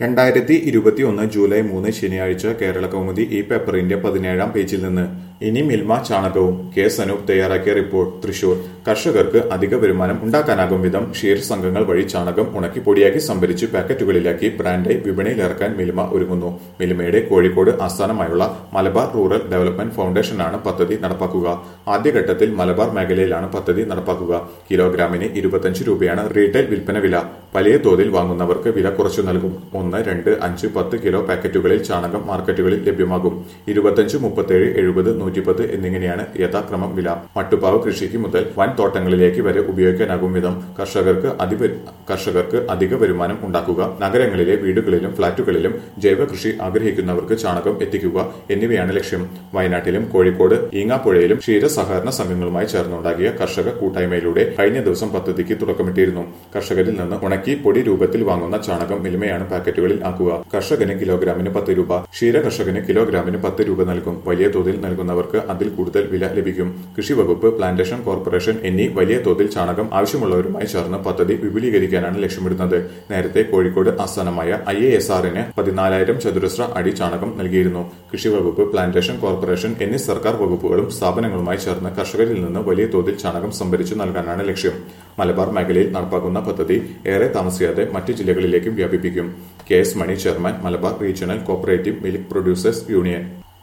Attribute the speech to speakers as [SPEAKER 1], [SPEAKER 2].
[SPEAKER 1] രണ്ടായിരത്തി ഇരുപത്തിയൊന്ന് ജൂലൈ മൂന്ന് ശനിയാഴ്ച കേരള കൗമുദി ഈ പേപ്പറിന്റെ പതിനേഴാം പേജിൽ നിന്ന് ഇനി മിൽമ ചാണകവും കെ സനൂപ് തയ്യാറാക്കിയ റിപ്പോർട്ട് തൃശൂർ കർഷകർക്ക് അധിക വരുമാനം ഉണ്ടാക്കാനാകും വിധം ക്ഷീര സംഘങ്ങൾ വഴി ചാണകം ഉണക്കി പൊടിയാക്കി സംഭരിച്ച് പാക്കറ്റുകളിലാക്കി ബ്രാൻഡായി വിപണിയിലിറക്കാൻ മിൽമ ഒരുങ്ങുന്നു മിൽമയുടെ കോഴിക്കോട് ആസ്ഥാനമായുള്ള മലബാർ റൂറൽ ഡെവലപ്മെന്റ് ഫൗണ്ടേഷനാണ് പദ്ധതി നടപ്പാക്കുക ആദ്യഘട്ടത്തിൽ മലബാർ മേഖലയിലാണ് പദ്ധതി നടപ്പാക്കുക കിലോഗ്രാമിന് ഇരുപത്തഞ്ച് രൂപയാണ് റീറ്റെയിൽ വിൽപ്പന വില വലിയ തോതിൽ വാങ്ങുന്നവർക്ക് വില കുറച്ചു നൽകും ഒന്ന് രണ്ട് അഞ്ച് പത്ത് കിലോ പാക്കറ്റുകളിൽ ചാണകം മാർക്കറ്റുകളിൽ ലഭ്യമാകും ഇരുപത്തഞ്ച് മുപ്പത്തേഴ് എഴുപത് നൂറ്റിപ്പത്ത് എന്നിങ്ങനെയാണ് യഥാക്രമം വില മട്ടുപാവ് കൃഷിക്ക് മുതൽ വൻ തോട്ടങ്ങളിലേക്ക് വരെ ഉപയോഗിക്കാനാകും വിധം കർഷകർക്ക് അധിക കർഷകർക്ക് അധിക വരുമാനം ഉണ്ടാക്കുക നഗരങ്ങളിലെ വീടുകളിലും ഫ്ളാറ്റുകളിലും ജൈവ കൃഷി ആഗ്രഹിക്കുന്നവർക്ക് ചാണകം എത്തിക്കുക എന്നിവയാണ് ലക്ഷ്യം വയനാട്ടിലും കോഴിക്കോട് ഈങ്ങാപ്പുഴയിലും ക്ഷീര സഹകരണ സംഘങ്ങളുമായി ചേർന്നുണ്ടാക്കിയ കർഷക കൂട്ടായ്മയിലൂടെ കഴിഞ്ഞ ദിവസം പദ്ധതിക്ക് തുടക്കമിട്ടിരുന്നു കർഷകരിൽ നിന്ന് ഉണക്കി പൊടി രൂപത്തിൽ വാങ്ങുന്ന ചാണകം മിൽമയാണ് പാക്കറ്റുകളിൽ ആക്കുക കർഷകന് കിലോഗ്രാമിന് പത്ത് രൂപ ക്ഷീര കർഷകന് കിലോഗ്രാമിന് പത്ത് രൂപ നൽകും വലിയ തോതിൽ നൽകുന്നവർക്ക് അതിൽ കൂടുതൽ വില ലഭിക്കും കൃഷി വകുപ്പ് പ്ലാന്റേഷൻ കോർപ്പറേഷൻ എന്നീ വലിയ തോതിൽ ചാണകം ആവശ്യമുള്ളവരുമായി ചേർന്ന് പദ്ധതി വിപുലീകരിക്കാനാണ് ലക്ഷ്യമിടുന്നത് നേരത്തെ കോഴിക്കോട് ആസ്ഥാനമായ ഐ എ എസ് ആറിന് പതിനാലായിരം ചതുരശ്ര അടി ചാണകം നൽകിയിരുന്നു കൃഷി വകുപ്പ് പ്ലാന്റേഷൻ കോർപ്പറേഷൻ എന്നീ സർക്കാർ വകുപ്പുകളും സ്ഥാപനങ്ങളുമായി ചേർന്ന് കർഷകരിൽ നിന്ന് വലിയ തോതിൽ ചാണകം സംഭരിച്ചു നൽകാനാണ് ലക്ഷ്യം മലബാർ മേഖലയിൽ നടപ്പാക്കുന്ന പദ്ധതി ഏറെ താമസിയാതെ മറ്റ് ജില്ലകളിലേക്കും വ്യാപിപ്പിക്കും K S Mani chairman Malabar regional cooperative milk producers union